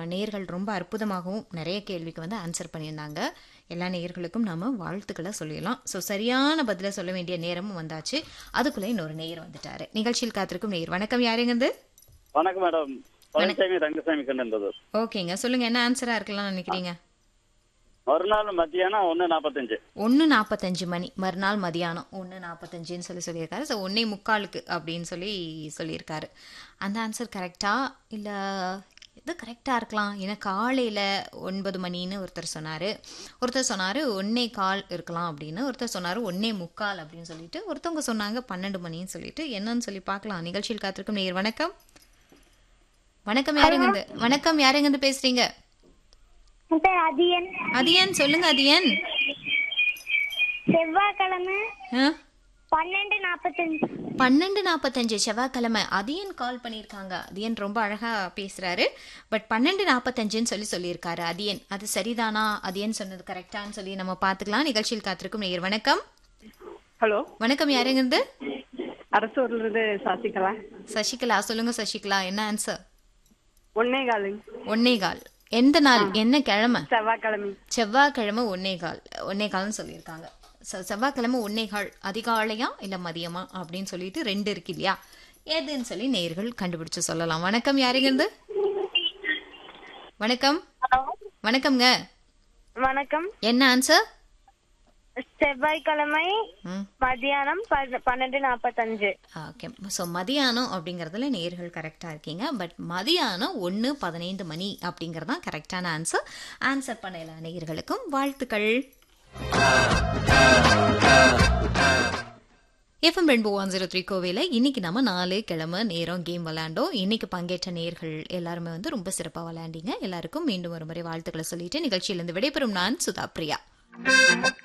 நேயர்கள் ரொம்ப அற்புதமாகவும் நிறைய கேள்விக்கு வந்து ஆன்சர் பண்ணியிருந்தாங்க எல்லா நேயர்களுக்கும் நாம வாழ்த்துக்களை சொல்லிடலாம் ஸோ சரியான பதிலை சொல்ல வேண்டிய நேரமும் வந்தாச்சு அதுக்குள்ளே இன்னொரு நேயர் வந்துட்டாரு நிகழ்ச்சியில் காத்திருக்கும் நேயர் வணக்கம் யாருங்கிறது வணக்கம் மேடம் பழனிசாமி ரங்கசாமி கண்டது ஓகேங்க சொல்லுங்க என்ன ஆன்சரா இருக்கலாம்னு நினைக்கிறீங்க மறுநாள் மத்தியானம் ஒன்னு நாற்பத்தஞ்சு ஒன்று நாற்பத்தஞ்சு மணி மறுநாள் மதியானம் ஒன்று நாற்பத்தஞ்சுன்னு சொல்லி சொல்லியிருக்காரு ஸோ ஒன்றே முக்காலுக்கு அப்படின்னு சொல்லி சொல்லியிருக்காரு அந்த ஆன்சர் கரெக்டா இல்லை இது கரெக்டாக இருக்கலாம் ஏன்னா காலையில் ஒன்பது மணின்னு ஒருத்தர் சொன்னார் ஒருத்தர் சொன்னார் ஒன்னே கால் இருக்கலாம் அப்படின்னு ஒருத்தர் சொன்னார் ஒன்னே முக்கால் அப்படின்னு சொல்லிட்டு ஒருத்தவங்க சொன்னாங்க பன்னெண்டு மணின்னு சொல்லிட்டு என்னன்னு சொல்லி பார்க்கலாம் நிகழ்ச்சியில் காத்திருக்கும் நேர் வணக்கம் வணக்கம் யாருங்க வணக்கம் யாருங்க பேசுறீங்க என் பேர் அதியன் அதியன் சொல்லுங்க அதியன் செவ்வாய்க்கிழமை ஆ பன்னெண்டு நாற்பத்தஞ்சு பன்னெண்டு நாற்பத்தஞ்சு செவ்வாய்க்கிழமை அதியன் கால் பண்ணியிருக்காங்க அதியன் ரொம்ப அழகா பேசுறாரு பட் பன்னெண்டு நாற்பத்தஞ்சுன்னு சொல்லி சொல்லியிருக்காரு அதியன் அது சரிதானா அதியன் சொன்னது கரெக்டான்னு சொல்லி நம்ம பார்த்துக்கலாம் நிகழ்ச்சியில் காத்திருக்கும் நேயர் வணக்கம் ஹலோ வணக்கம் யாருங்கிறது அரசூர்ல இருந்து சாசிகலா சசிகலா சொல்லுங்க சசிகலா என்ன ஆன்சர் ஒன்னே காலுங்க ஒன்னே கால் எந்த நாள் என்ன கிழமை செவ்வாய்க்கிழமை செவ்வாய்க்கிழமை ஒன்னே கால் ஒன்னே கால்னு சொல்லியிருக்காங்க செ- செவ்வாய்க்கிழமை ஒன்னே கால் அதிகாலையா இல்ல மதியமா அப்படின்னு சொல்லிட்டு ரெண்டு இருக்கு இல்லையா ஏதுன்னு சொல்லி நேயர்கள் கண்டுபிடிச்சு சொல்லலாம் வணக்கம் யாருங்கிறது வணக்கம் வணக்கம்ங்க வணக்கம் என்ன ஆன்சர் செவ்வாய்க்கிழமை மதியானம் பன்ன- பன்னெண்டு நாற்பத்தஞ்சு ஓகே ஸோ மதியானம் அப்படிங்கிறதுல நேர்கள் கரெக்டாக இருக்கீங்க பட் மதியானம் ஒன்று பதினைந்து மணி அப்படிங்கிறது தான் கரெக்டான ஆன்சர் ஆன்சர் பண்ண எல்லா நேயர்களுக்கும் வாழ்த்துக்கள் எஃப்எம் ரெண்டு ஒன் ஜீரோ த்ரீ கோவையில் இன்னைக்கு நம்ம நாலு கிழமை நேரம் கேம் விளையாண்டோம் இன்னைக்கு பங்கேற்ற நேர்கள் எல்லாருமே வந்து ரொம்ப சிறப்பாக விளையாண்டீங்க எல்லாருக்கும் மீண்டும் ஒரு முறை வாழ்த்துக்களை சொல்லிட்டு நிகழ்ச்சியிலிருந்து விடைபெறும் நான் சுதா பிரியா